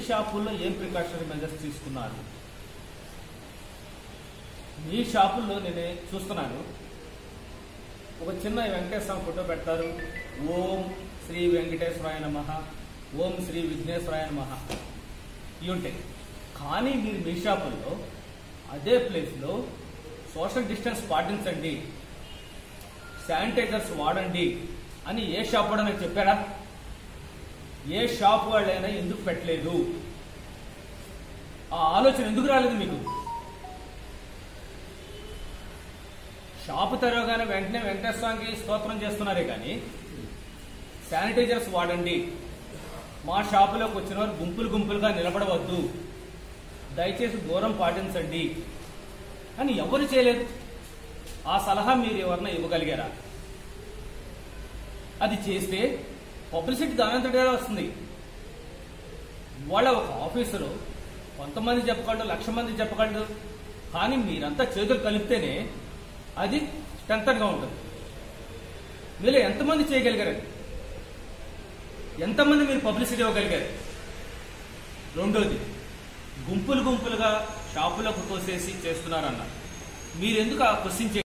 షాపుల్లో ఏం precautionary measures తీసుకున్నారు మీ షాపుల్లో నేను చూస్తున్నాను ఒక చిన్న వెంకటేశ్వర ఫోటో పెడతారు ఓం శ్రీ వెంకటేశ్వరాయ నమ ఓం శ్రీ విఘ్నేశ్వరాయ నమ ఇవి ఉంటాయి కానీ మీరు మీ షాపుల్లో అదే ప్లేస్లో సోషల్ డిస్టెన్స్ పాటించండి శానిటైజర్స్ వాడండి అని ఏ షాప్ వాడో నాకు చెప్పారా ఏ షాప్ వాళ్ళైనా ఎందుకు పెట్టలేదు ఆ ఆలోచన ఎందుకు రాలేదు మీకు షాపు తెరవగానే వెంటనే వెంకటేశ్వర స్వామికి స్తోత్రం చేస్తున్నారే కానీ శానిటైజర్స్ వాడండి మా షాపులోకి వచ్చిన వారు గుంపులు గుంపులుగా నిలబడవద్దు దయచేసి దూరం పాటించండి అని ఎవరు చేయలేదు ఆ సలహా మీరు ఎవరన్నా ఇవ్వగలిగారా అది చేస్తే పబ్లిసిటీ దానంతటిగా వస్తుంది వాళ్ళ ఒక ఆఫీసులో కొంతమంది చెప్పగలరు లక్ష మంది చెప్పగలరు కానీ మీరంతా చేతులు కలిపితేనే అది స్ట్రెంగ్గా ఉంటుంది మీరు ఎంతమంది చేయగలిగారు అది? ఎంతమంది మీరు పబ్లిసిటీ ఇవ్వగలిగారు రెండోది గుంపులు గుంపులుగా షాపులకు తోసేసి చేస్తున్నారన్న మీరెందుకు ఆ క్వశ్చన్